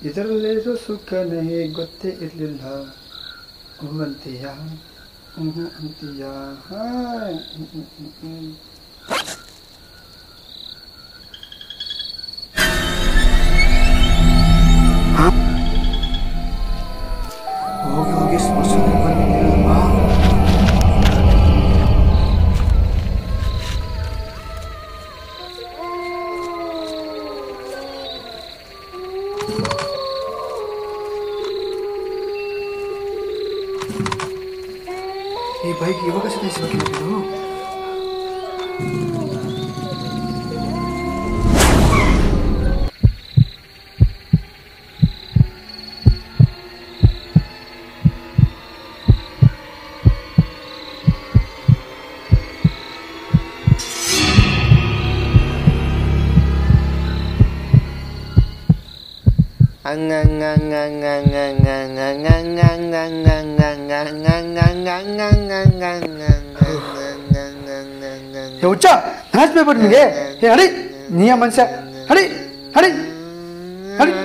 ಇದರಲ್ಲಿರೋ ಸುಖ ನನಗೆ ಗೊತ್ತೇ ಇರಲಿಲ್ಲ ಹ್ಞೂ ಅಂತೀಯ ಹ್ಞೂ ಅಂತೀಯ ಹಾಯ್ ಹ್ಮ್, ಹ್ಮ್, ಹ್ಮ್, ಹ್ಮ್. ಹಾ? ಹೋಗಿ ಹೋಗಿ ಸ್ಮಶಾನಕ್ಕೆ ಬಂದಿದ್ದೀರಲ್ವಾ ಈ ಬೈಕ್ ಇವಾಗ ಸತಾಯಿಸ್ಬೇಕಿತ್ತು ಏ ಹುಚ್ಚ ನಾಚ್ಬೇಕು ನಿಮಗೆ ಏ ಅಡಿ ನೀಯ ಮನುಷ್ಯ ಅಡಿ ಅಡಿ ಅಡಿ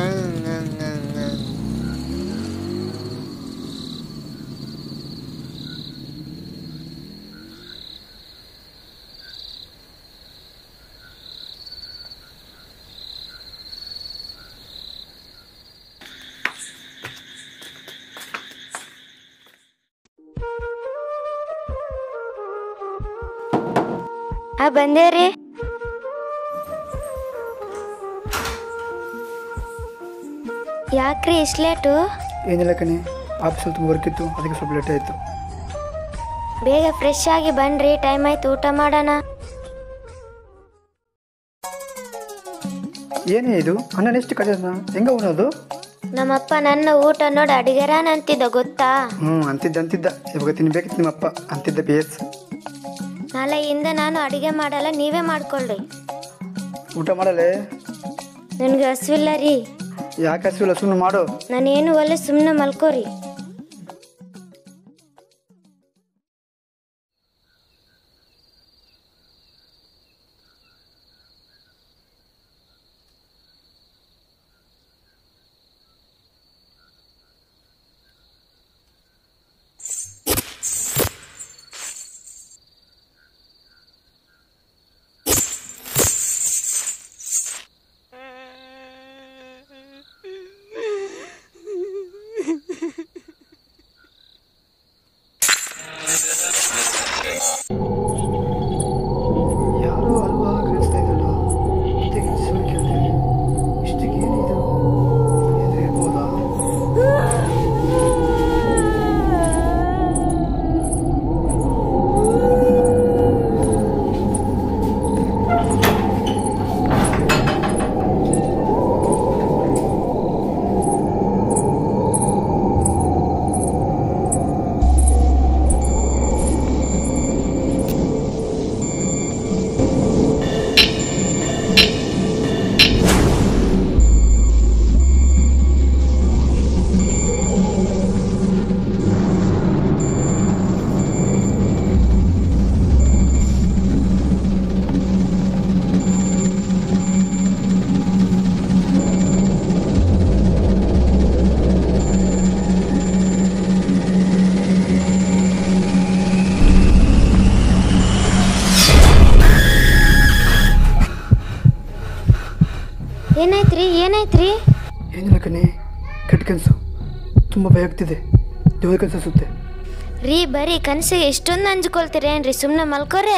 ಆ ಬಂದೇರಿ ಯಾಕ್ರಿ ಇಷ್ಟು ಲೇಟು ಏನಿಲ್ಲ ಕಣೆ ಆಫೀಸಲ್ಲಿ ತುಂಬ ವರ್ಕ್ ಇತ್ತು ಅದಕ್ಕೆ ಸ್ವಲ್ಪ ಲೇಟ್ ಆಯಿತು ಬೇಗ ಫ್ರೆಶ್ ಆಗಿ ಬನ್ರಿ ಟೈಮ್ ಆಯ್ತು ಊಟ ಮಾಡೋಣ ಏನೇ ಇದು ಅಣ್ಣ ಎಷ್ಟು ಕಜನ ಹೆಂಗ ಉಣ್ಣೋದು ನಮ್ಮಪ್ಪ ನನ್ನ ಊಟ ನೋಡಿ ಅಡಿಗೆರಾನ ಅಂತಿದ್ದ ಗೊತ್ತಾ ಹ್ಞೂ ಅಂತಿದ್ದ ಅಂತಿದ್ದ ಇವಾಗ ತಿನ್ಬೇಕಿತ್ತು ನಿಮ್ಮಪ್ಪ ಅಂತಿದ್ದ ಬಿ ಎಸ್ ನಾಳೆಯಿಂದ ನಾನು ಅಡಿಗೆ ಮಾಡಲ್ಲ ನೀವೇ ಮಾಡ್ಕೊಳ್ರಿ ಊಟ ಮಾಡಲೇ ನನಗೆ ಹಸಿವಿಲ್ಲ ರೀ ಯಾಕೆ ಹಸಿವಿಲ್ಲ ಸುಮ್ಮನೆ ಮಾಡು ನಾನೇನು ಒಳ್ಳೆ ಸುಮ್ಮನೆ ಮಲ್ಕೋರಿ ಯಾರು ಅಲ್ವಾ ಕಾಣಿಸ್ತಾ ಇದ್ದಲ್ಲ ಮತ್ತೆ ಹೆಸರು ಕೇಳಿದೆ ಇಷ್ಟಕ್ಕೆ ಏನಿದು ಎದುರು ಇರ್ಬೋದಾ ಏನಾಯ್ತ್ರಿ ಏನಾಯ್ತ್ರಿ ಏನಿಲ್ಲ ಕಣೆ ಕೆಟ್ಟ ಕನಸು ತುಂಬ ಭಯ ಆಗ್ತಿದೆ ದೇವ್ರ ಕನಸು ಅನ್ಸುತ್ತೆ ರೀ ಬರೀ ಕನಸಿಗೆ ಎಷ್ಟೊಂದು ಅಂಜ್ಕೊಳ್ತೀರೇನ್ರಿ ಸುಮ್ಮನೆ ಮಲ್ಕೋರೆ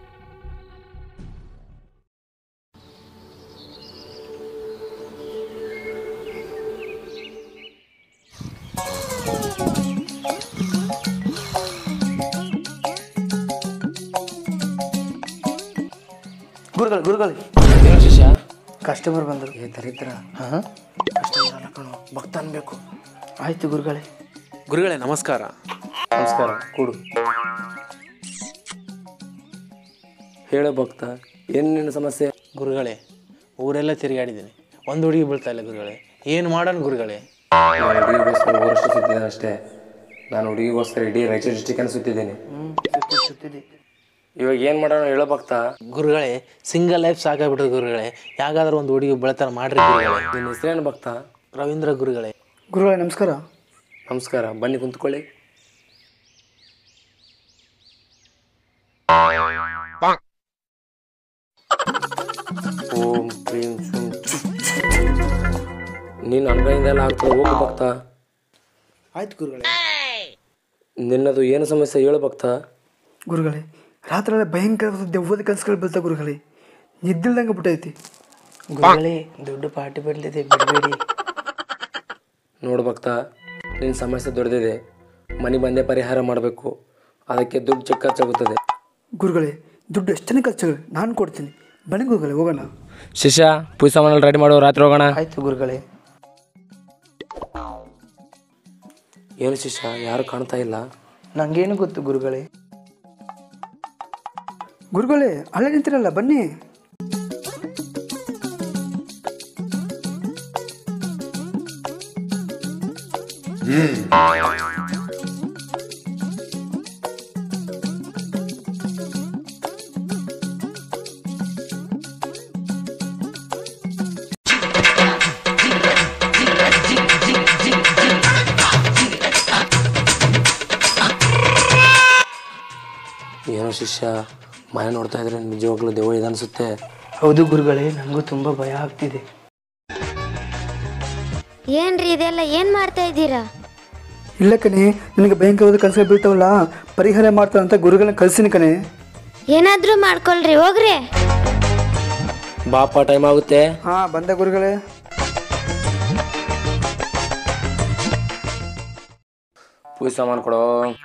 ಗುರುಗಳು ಗುರುಗಳು ಏನು ಶಿಷ್ಯ ಕಸ್ಟಮರ್ ಬಂದರು ಏ ದರಿದ್ರ ಹಾಂ ಕಸ್ಟಮರ್ ಅಲ್ಲ ಕಣೋ ಭಕ್ತ ಅನ್ಬೇಕು ಆಯಿತು ಗುರುಗಳೇ ಗುರುಗಳೇ ನಮಸ್ಕಾರ ನಮಸ್ಕಾರ ಕೂಡು ಹೇಳೋ ಭಕ್ತ ಏನು ನಿನ್ನ ಸಮಸ್ಯೆ ಗುರುಗಳೇ ಊರೆಲ್ಲ ತಿರುಗಾಡಿದ್ದೀನಿ ಒಂದು ಹುಡುಗಿ ಬೀಳ್ತಾ ಇಲ್ಲ ಗುರುಗಳೇ ಏನು ಮಾಡೋಣ ಗುರುಗಳೇ ನಾನು ಹುಡುಗಿಗೋಸ್ಕರ ಊರಷ್ಟು ಸುತ್ತಿದ್ದೇನೆ ಅಷ್ಟೇ ನಾನು ಹುಡುಗಿಗೋಸ್ಕರ ಇಡೀ ರಾಯಚೂರು ಡಿಸ್ಟಿಕನ್ನು ಸುತ್ತಿದ್ದೀನಿ ಇವಾಗ ಏನು ಮಾಡೋಣ ಹೇಳೋ ಭಕ್ತ ಗುರುಗಳೇ ಸಿಂಗಲ್ ಲೈಫ್ ಸಾಕಾಗ್ಬಿಟ್ರೆ ಗುರುಗಳೇ ಯಾಗಾದ್ರೂ ಒಂದು ಹುಡುಗಿ ಬೆಳತನ ಮಾಡ್ರಿ ಗುರುಗಳೇ ನಿನ್ನ ಹೆಸರೇನು ಭಕ್ತ ರವೀಂದ್ರ ಗುರುಗಳೇ ಗುರುಗಳೇ ನಮಸ್ಕಾರ ನಮಸ್ಕಾರ ಬನ್ನಿ ಕುಂತ್ಕೊಳ್ಳಿ ಓಂ ಕ್ರೀಂ ಶುಂ ನೀನು ಅನ್ಗಳಿಂದೆಲ್ಲ ಆಗ್ತದೆ ಹೋಗು ಭಕ್ತ ಆಯ್ತು ಗುರುಗಳೇ ನಿನ್ನದು ಏನು ಸಮಸ್ಯೆ ಹೇಳು ಭಕ್ತ ಗುರುಗಳೇ ರಾತ್ರಿ ಎಲ್ಲ ಭಯಂಕರ ದೆವ್ವದ ಕನಸುಗಳು ಬೀಳ್ತಾವೆ ಗುರುಗಳೇ ನಿದ್ದಿಲ್ದಂಗೆ ಬಿಟ್ಟೈತಿ ಗುರುಗಳೇ ದೊಡ್ಡ ಪಾರ್ಟಿ ಬರಲಿದೆ ಬಿಡಬೇಡಿ ನೋಡು ಭಕ್ತ ನಿನ್ನ ಸಮಸ್ಯೆ ದೊಡ್ಡದಿದೆ ಮನೆ ಬಂದೇ ಪರಿಹಾರ ಮಾಡಬೇಕು ಅದಕ್ಕೆ ದುಡ್ಡು ಚಿಕ್ಕ ಖರ್ಚಾಗುತ್ತದೆ ಗುರುಗಳೇ ದುಡ್ಡು ಎಷ್ಟನೇ ಖರ್ಚುಗಳು ನಾನು ಕೊಡ್ತೀನಿ ಬನ್ನಿ ಗುರುಗಳೇ ಹೋಗೋಣ ಶಿಷ್ಯ ಪೂಜೆ ಸಾಮಾನಲ್ಲಿ ರೆಡಿ ಮಾಡು ರಾತ್ರಿ ಹೋಗೋಣ ಆಯ್ತು ಗುರುಗಳೇ ಏನು ಶಿಷ್ಯ ಯಾರು ಕಾಣ್ತಾ ಇಲ್ಲ ನಂಗೇನು ಗೊತ್ತು ಗುರುಗಳೇ ಗುರುಗಳೇ ಅಲ್ಲೇ ನಿಂತಿರಲ್ಲ ಬನ್ನಿ ಏನೋ ಶಿಷ್ಯ ಮನೆ ನೋಡ್ತಾ ಇದ್ರೆ ನಿಜವಾಗ್ಲೂ ದೇವ ಇದೆ ಅನ್ಸುತ್ತೆ ಹೌದು ಗುರುಗಳೇ ನನಗೂ ತುಂಬ ಭಯ ಆಗ್ತಿದೆ ಏನ್ರಿ ಇದೆಲ್ಲ ಏನು ಮಾಡ್ತಾ ಇದ್ದೀರಾ ಇಲ್ಲ ಕಣೆ ನಿನಗೆ ಭಯಂಕರವಾದ ಕನಸುಗಳು ಬೀಳ್ತಾವಲ್ಲ ಪರಿಹಾರ ಮಾಡ್ತಾರಂತ ಗುರುಗಳನ್ನ ಕಳ್ಸಿನಿ ಕಣೆ ಏನಾದರೂ ಮಾಡ್ಕೊಳ್ರಿ ಹೋಗ್ರಿ ಬಾಪ ಟೈಮ್ ಆಗುತ್ತೆ ಹಾಂ ಬಂದೆ ಗುರುಗಳೇ ಪೂಜೆ ಸಾಮಾನು ಕೊಡೋ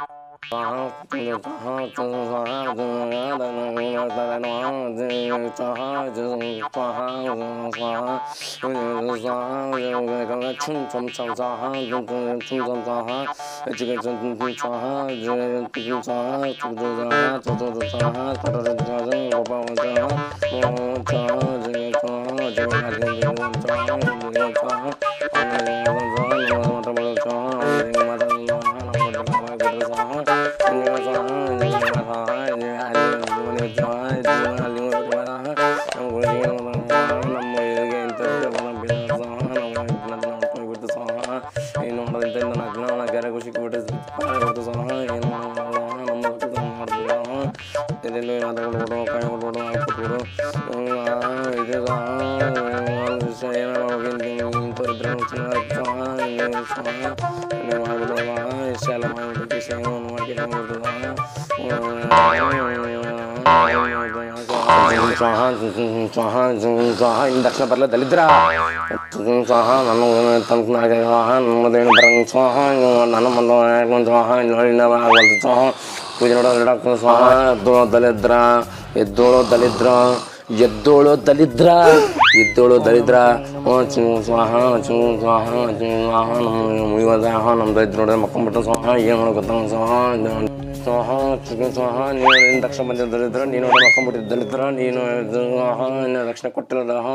ದಕ್ಷಿಣ ಬರಲ್ಲ ದಲಿದ್ರ ಸ್ವಾಹ ನನ್ನ ತನಕ ನಮ್ಮದೇನು ಬರಂಗ ಸ್ವಾಹ ನನ್ನ ಮಂದ ಸ್ವಾಹ ನೋಡಿ ಸ್ವಾಹ ಪೂಜೆ ನೋಡೋ ಸ್ವಾಹ ಎದ್ದೋಳೋ ದಲಿದ್ರ ಎದ್ದೋಳೋ ದಲಿದ್ರ ಎದ್ದೋಳೋ ದಲಿದ್ರ ಎದ್ದೋಳೋ ದಲಿದ್ರ ಚೂ ಸ್ವಾಹ ಚೂ ಸ್ವಾಹ ಚೂ ಸ್ವಾಹ ನಮ್ಮ ಮುಗಿವ ಸ್ವಾಹ ನಮ್ಮ ದಲಿದ್ರ ನೋಡಿದ್ರೆ ಮಕ್ಕೊಂಬಿಟ್ಟು ಸ್ವಾಹ ಏನು ಮಾಡೋ ಗೊತ್ತ ಸ್ವಾಹ ಸ್ವಾಹ ಚುಗಿ ಸ್ವಾಹ ನೀನು ನಿನ್ನ ದಕ್ಷಿಣ ಬಂದಿದ್ದ ದಲಿದ್ರ ನೀನು ನೋಡಿ ಮಕ್ಕೊಂಬಿಟ್ಟಿದ್ದ ದಲಿದ್ರ ನೀನು ಸ್ವಾಹ ನಿನ್ನ ದಕ್ಷಿಣ ಕೊಟ್ಟಿಲ್ಲ ದಾಹ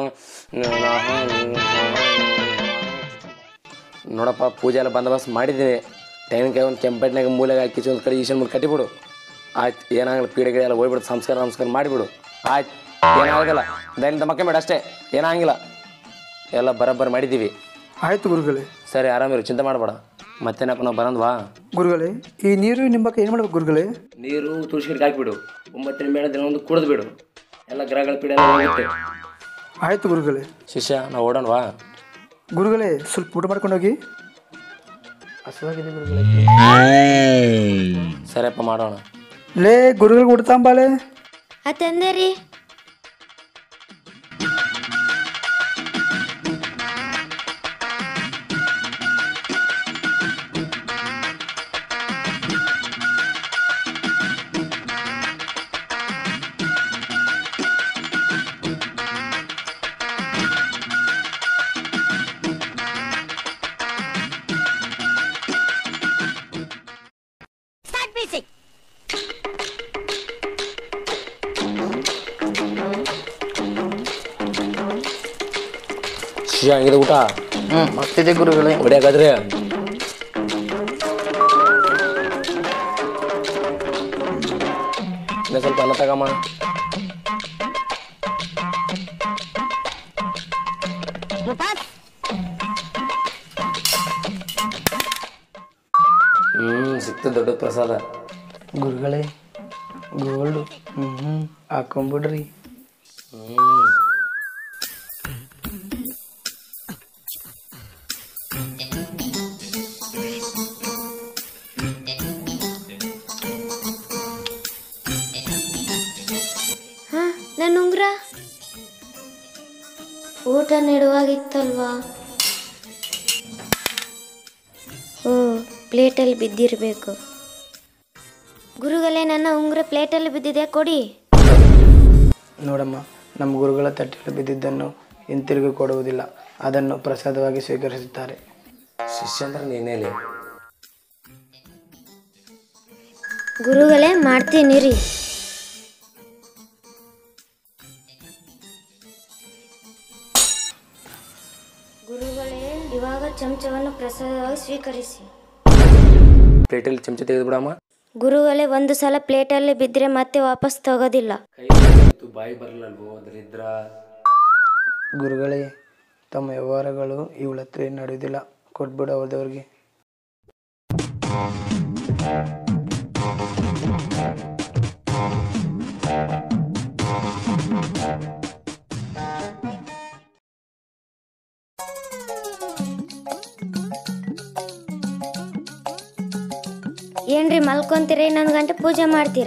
ನೋಡಪ್ಪ ಪೂಜೆ ಎಲ್ಲ ಬಂದೋಬಸ್ತ್ ಮಾಡಿದ್ದೀನಿ ಟೈಮಿಗೆ ಒಂದು ಕೆಂಪಟ್ಟಿನಾಗ ಮೂಲೆಗೆ ಹಾಕಿ ಒಂದು ಕಡೆ ಈಶನ್ ಮುಂದೆ ಕಟ್ಟಿಬಿಡು ಆಯ್ತು ಏನಾಗಲ್ಲ ಪೀಡೆ ಗಿಡ ಎಲ್ಲ ಹೋಗ್ಬಿಡು ಸಂಸ್ಕಾರ ನಮಸ್ಕಾರ ಮಾಡಿಬಿಡು ಆಯ್ತು ಏನಾಗಲ್ಲ ದಯದಿಂದ ಮಕ್ಕ ಬೇಡ ಅಷ್ಟೇ ಏನಾಗಿಲ್ಲ ಎಲ್ಲ ಬರೋಬ್ಬರಿ ಮಾಡಿದ್ದೀವಿ ಆಯ್ತು ಗುರುಗಳೇ ಸರಿ ಆರಾಮಿರು ಚಿಂತೆ ಮಾಡಬೇಡ ಮತ್ತೇನಪ್ಪ ನಾವು ಬರಂದ್ವಾ ಗುರುಗಳೇ ಈ ನೀರು ನಿಂಬಕ್ಕೆ ಏನು ಮಾಡ್ಬೇಕು ಗುರುಗಳೇ ನೀರು ತುಳಸಿ ಗಿಡಕ್ಕೆ ಹಾಕಿಬಿಡು ಒಂಬತ್ತಿನ ಮೇಲೆ ದಿನ ಒಂದು ಕುಡಿದು ಬಿಡು ಎಲ್ಲ ಗ್ರಹಗಳ ಪೀಡೆ ಎಲ್ಲ ಹೋಗುತ್ತೆ ಆಯ್ತು ಗುರುಗಳೇ ಶಿಷ್ಯ ನಾವು ಓಡೋಣವಾ ಗುರುಗಳೇ ಸ್ವಲ್ಪ ಊಟ ಮಾಡ್ಕೊಂಡು ಹೋಗಿ ಹಸುವಾಗಿದೆ ಗುರುಗಳೇ ಸರಿಯಪ್ಪ ಮಾಡೋಣ ಲೇ ಗುರುಗಳಿಗೆ ಊಟ ತಾಂಬಾಳೆ ಅತ್ತಂದೆ ರೀ ಶಿಷ್ಯ ಹಂಗಿದೆ ಊಟ ಹ್ಞೂ ಮಸ್ತಿದೆ ಗುರುಗಳೇ ಹೊಡಿಯಾಕಾದ್ರೆ ಇನ್ನ ಸ್ವಲ್ಪ ಅನ್ನ ತಗಮ್ಮ ಅಷ್ಟು ದೊಡ್ಡ ಪ್ರಸಾದ ಗುರುಗಳೇ ಗೋಲ್ಡು ಹ್ಞೂ ಹ್ಞೂ ಹಾಕೊಂಬಿಡ್ರಿ ಹಾ ನನ್ನ ಉಂಗ್ರ ಊಟ ನೆಡುವಾಗಿತ್ತಲ್ವಾ ಓ ಪ್ಲೇಟಲ್ಲಿ ಬಿದ್ದಿರಬೇಕು ಗುರುಗಳೇ ನನ್ನ ಉಂಗುರ ಪ್ಲೇಟಲ್ಲಿ ಬಿದ್ದಿದೆ ಕೊಡಿ ನೋಡಮ್ಮ ನಮ್ಮ ಗುರುಗಳ ತಟ್ಟೆಯಲ್ಲಿ ಬಿದ್ದಿದ್ದನ್ನು ಹಿಂತಿರುಗಿ ಕೊಡುವುದಿಲ್ಲ ಅದನ್ನು ಪ್ರಸಾದವಾಗಿ ಸ್ವೀಕರಿಸುತ್ತಾರೆ ಶಿಷ್ಯ ಅಂದ್ರೆ ನೀನೇಲಿ ಗುರುಗಳೇ ಮಾಡ್ತೀನಿ ರೀ ಗುರುಗಳೇ ಇವಾಗ ಚಮಚವನ್ನು ಪ್ರಸಾದವಾಗಿ ಸ್ವೀಕರಿಸಿ ಪ್ಲೇಟಲ್ಲಿ ಚಮಚ ತೆಗೆದು ಬಿಡಮ್ಮ ಗುರುಗಳೇ ಒಂದು ಸಲ ಪ್ಲೇಟಲ್ಲಿ ಬಿದ್ದರೆ ಮತ್ತೆ ವಾಪಸ್ ತಗೋದಿಲ್ಲ ಕೈ ಬಾಯಿ ಬರಲ್ಲಲ್ವೋ ಅದರಿದ್ರ ಗುರುಗಳೇ ತಮ್ಮ ವ್ಯವಹಾರಗಳು ಇವಳ ಹತ್ರ ಏನ್ ನಡೆಯುವುದಿಲ್ಲ ಕೊಟ್ಬಿಡು ಅವ್ರದವ್ರಿಗೆ ಏನ್ರಿ ಮಲ್ಕೊಂತೀರ ಇನ್ನೊಂದು ಗಂಟೆ ಪೂಜೆ ಮಾಡ್ತೀರ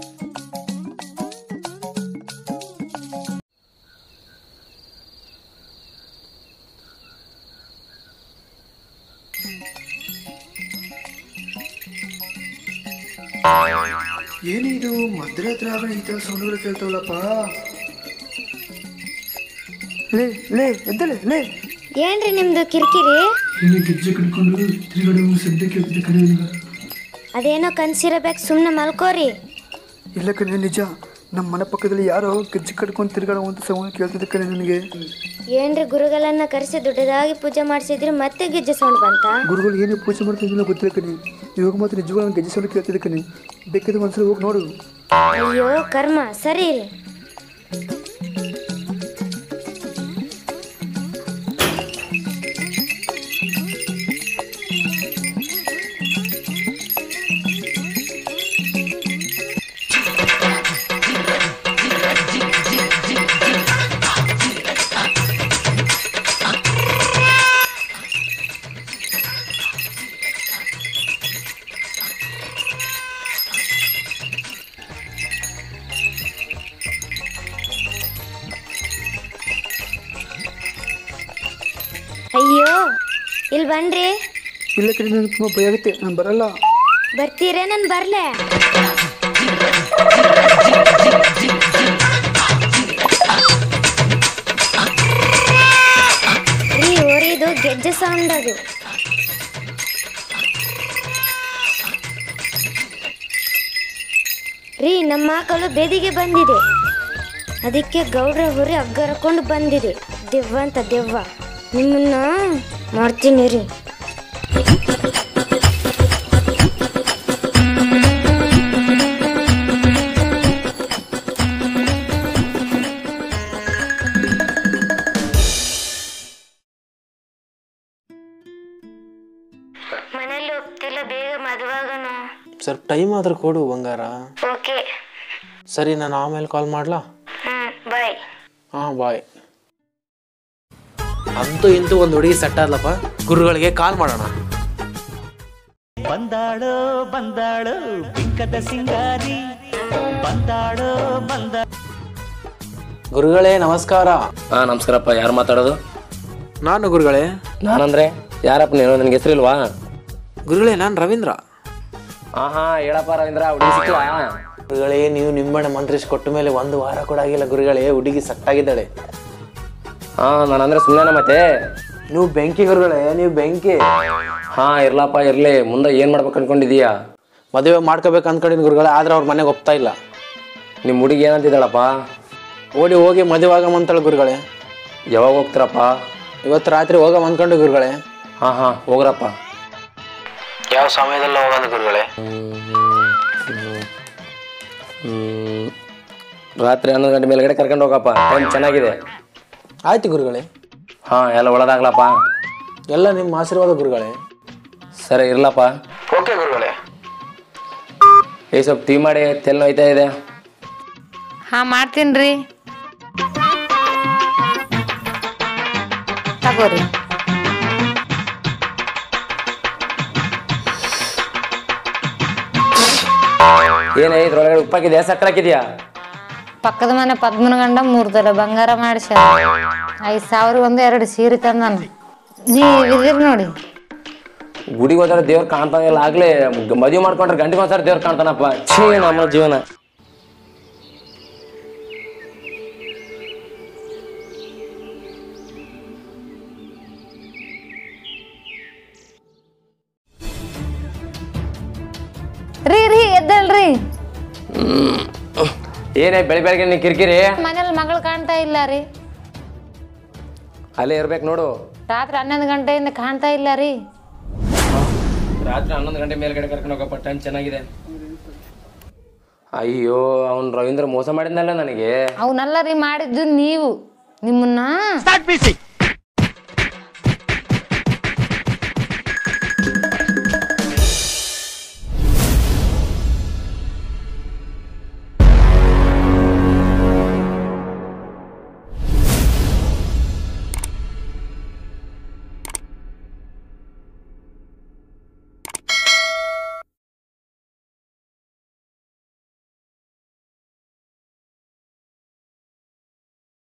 ಏನಿದು ಮಧ್ಯರಾತ್ರಿ ಆಗ ಈ ಥರ ಸೌಂಡ್ಗಳು ಕೇಳ್ತಾವಲ್ಲಪ್ಪ ಲೇ ಲೇ ಎದ್ದಲೆ ಲೇ ಏನ್ರಿ ನಿಮ್ದು ಕಿರಿಕಿರಿ ಇಲ್ಲಿ ಗೆಜ್ಜೆ ಕಟ್ಕೊಂಡು ತಿರುಗಡೆ ಸದ್ಯ ಕೇಳ್ತಿದ್ದೆ ಕಡೆ ಈಗ ಅದೇನೋ ಕನ್ಸಿರಬೇಕು ಸುಮ್ಮನೆ ಮಲ್ಕೋರಿ ಇಲ್ಲ ಕಣೆ ನಿಜ ನಮ್ಮ ಮನೆ ಪಕ್ಕದಲ್ಲಿ ಯಾರೋ ಗೆಜ್ಜೆ ಕಟ್ಕೊಂಡು ತಿರುಗಾಡೋ ಅಂತ ಸೌಂಡ್ ಕೇಳ್ತಿದ್ದೆ ಕಣೆ ನನಗೆ ಏನ್ರಿ ಗುರುಗಳನ್ನ ಕರೆಸಿ ದೊಡ್ಡದಾಗಿ ಪೂಜೆ ಮಾಡಿಸಿದ್ರಿ ಮತ್ತೆ ಗೆಜ್ಜೆ ಸೌಂಡ್ ಬಂತ ಗುರುಗಳು ಏನೇ ಪೂಜೆ ಮಾಡ್ತಿದ್ದಿಲ್ಲ ಗೊತ್ತಿಲ್ಲ ಕಣೆ ಇವಾಗ ಮಾತ್ರ ನಿಜವಾಗ್ಲೂ ನಾನು ಗೆಜ್ಜೆ ಸೌಂಡ್ ಕೇಳ್ತಿದ್ದೆ ಕಣೆ ಬೇಕಿದ್ರೆ ಒಂದ್ಸಲ ಹೋಗಿ ನೋಡು ಅಯ್ಯೋ ಕರ್ಮ ಸರಿ ರೀ ಅಯ್ಯೋ ಇಲ್ಲಿ ಬನ್ರಿ ಇಲ್ಲ ಕಣೆ ನನಗೆ ತುಂಬ ಭಯ ಆಗುತ್ತೆ ನಾನು ಬರಲ್ಲ ಬರ್ತೀರೇ ನಾನು ಬರ್ಲೆ ರೀ ಓರಿದು ಗೆಜ್ಜೆ ಸೌಂಡ್ ಅದು ರೀ ನಮ್ಮ ಆಕಳು ಬೇದಿಗೆ ಬಂದಿದೆ ಅದಕ್ಕೆ ಗೌಡ್ರ ಹುರಿ ಹಗ್ಗರಕೊಂಡು ಬಂದಿದೆ ದೆವ್ವ ಅಂತ ದೆವ್ವ ನಿಮ್ಮನ್ನ ಮಾಡ್ತೀನಿ ರೀ ಮನೇಲಿ ಹೋಗ್ತಿಲ್ಲ ಬೇಗ ಮದುವಾಗನು ಸ್ವಲ್ಪ ಟೈಮ್ ಆದ್ರೂ ಕೊಡು ಬಂಗಾರ ಓಕೆ ಸರಿ ನಾನು ಆಮೇಲೆ ಕಾಲ್ ಮಾಡ್ಲಾ ಹ್ಮ್ ಬಾಯ್ ಹಾಂ ಬಾಯ್ ಅಂತೂ ಇಂತೂ ಒಂದು ಹುಡುಗಿ ಸೆಟ್ ಆದ್ಲಪ್ಪ ಗುರುಗಳಿಗೆ ಕಾಲ್ ಮಾಡೋಣ ಬಂದಾಳೋ ಬಂದಾಳೋ ಬಿಕ್ಕದ ಸಿಂಗಾರಿ ಬಂದಾಳೋ ಬಂದ ಗುರುಗಳೇ ನಮಸ್ಕಾರ ಹಾ ನಮಸ್ಕಾರಪ್ಪ ಯಾರು ಮಾತಾಡೋದು ನಾನು ಗುರುಗಳೇ ನಾನಂದ್ರೆ ಯಾರಪ್ಪ ನೀನು ನನಗೆ ಹೆಸರಿಲ್ವಾ ಗುರುಗಳೇ ನಾನು ರವೀಂದ್ರ ಹಾ ಹಾ ಹೇಳಪ್ಪ ರವೀಂದ್ರ ಹುಡುಗಿ ಸಿಕ್ಕಿಲ್ಲ ಗುರುಗಳೇ ನೀವು ನಿಂಬಣ್ಣ ಮಂತ್ರಿಸಿ ಕೊಟ್ಟ ಮೇಲೆ ಒಂದು ವಾರ ಕೂಡ ಆಗಿಲ್ಲ ಗುರುಗಳೇ ಹುಡುಗಿ ಸಟ್ಟಾಗಿದ್ದಾಳೆ ಹಾ ನಾನಂದ್ರೆ ಸುಮ್ಮನೆ ಮತ್ತೆ ನೀವು ಬೆಂಕಿ ಗುರುಗಳೇ ನೀವು ಬೆಂಕಿ ಹಾ ಇರ್ಲಪ್ಪ ಇರ್ಲಿ ಮುಂದೆ ಏನ್ ಮಾಡ್ಬೇಕು ಅನ್ಕೊಂಡಿದೀಯಾ ಮದುವೆ ಮಾಡ್ಕೋಬೇಕು ಅನ್ಕೊಂಡಿನಿ ಗುರುಗಳೇ ಆದ್ರೆ ಅವ್ರ ಮನೆಗೆ ಒಪ್ತಾ ಇಲ್ಲ ನಿಮ್ಮ ಹುಡುಗಿ ಏನಂತಿದ್ದಾಳಪ್ಪ ಓಡಿ ಹೋಗಿ ಮದುವೆ ಆಗಮಂತಾಳೆ ಗುರುಗಳೇ ಯಾವಾಗ ಹೋಗ್ತೀರಪ್ಪ ಇವತ್ತು ರಾತ್ರಿ ಹೋಗಮ್ ಅನ್ಕೊಂಡು ಗುರುಗಳೇ ಹಾ ಹಾ ಹೋಗ್ರಪ್ಪ ಯಾವ ಸಮಯದಲ್ಲಿ ಹೋಗೋದು ಗುರುಗಳೇ ಹ್ಮ್. ರಾತ್ರಿ ಹನ್ನೊಂದು ಗಂಟೆ ಮೇಲ್ಗಡೆ ಕರ್ಕೊಂಡು ಹೋಗಪ್ಪ ಟೈಮ್ ಚೆನ್ನಾಗಿದೆ ಆಯ್ತು ಗುರುಗಳೇ ಹಾ ಎಲ್ಲ ಒಳದಾಗ್ಲಪ್ಪ ಎಲ್ಲ ನಿಮ್ಮ ಆಶೀರ್ವಾದ ಗುರುಗಳೇ ಸರಿ ಇರ್ಲಪ್ಪ ಓಕೆ ಗುರುಗಳೇ ಏ ಸ್ವಲ್ಪ ಟೀ ಮಾಡಿ ತೆಲ್ ನೋಯ್ತಾ ಇದೆ ಹಾ ಮಾಡ್ತೀನಿ ರೀ ತಗೋರಿ ಏನೇ ಇದ್ರೊಳಗಡೆ ಉಪ್ಪಾಕಿದ್ಯಾ ಸಕ್ಕರೆ ಹಾಕಿದ್ಯಾ ಪಕ್ಕದ ಮನೆ ಪದ್ಮನ ಗಂಡ ಮೂರ್ ತರ ಬಂಗಾರ ಮಾಡಿಸ್ಯಾರ ಐದ್ ಸಾವಿರ ಒಂದು ಎರಡು ಸೀರೆ ತಂದಾನ ನೀವ್ ಇದಿರ್ ನೋಡಿ ಗುಡಿಗೆ ಹೋದ್ರೆ ದೇವ್ರು ಕಾಣ್ತಾನಿಲ್ಲ ಆಗ್ಲೇ ಮದುವೆ ಮಾಡ್ಕೊಂಡ್ರೆ ಗಂಟೆಗೆ ಒಂದ್ಸರಿ ದೇವ್ರು ಕಾಣ್ತಾನಪ್ಪ ಛೀ ನಮ್ಮ ಜೀವನ ರೀ ರೀ ಎದ್ದಲ್ರಿ ಏನೇ ಬೆಳಿ ಬೆಳಗ್ಗೆ ನೀ ಕಿರಿಕಿರಿ ಮನೇಲಿ ಮಗಳು ಕಾಣ್ತಾ ಇಲ್ಲ ರೀ ಅಲ್ಲೇ ಇರ್ಬೇಕು ನೋಡು ರಾತ್ರಿ ಹನ್ನೊಂದು ಗಂಟೆಯಿಂದ ಕಾಣ್ತಾ ಇಲ್ಲ ರೀ ರಾತ್ರಿ ಹನ್ನೊಂದು ಗಂಟೆ ಮೇಲ್ಗಡೆ ಕರ್ಕೊಂಡು ಹೋಗಪ್ಪ ಟೈಮ್ ಚೆನ್ನಾಗಿದೆ ಅಯ್ಯೋ ಅವ್ನು ರವೀಂದ್ರ ಮೋಸ ಮಾಡಿದ್ನಲ್ಲ ನನಗೆ ಅವನ್ನೆಲ್ಲ ರೀ ಮಾಡಿದ್ದು ನೀವು ನಿಮ್ಮನ್ನ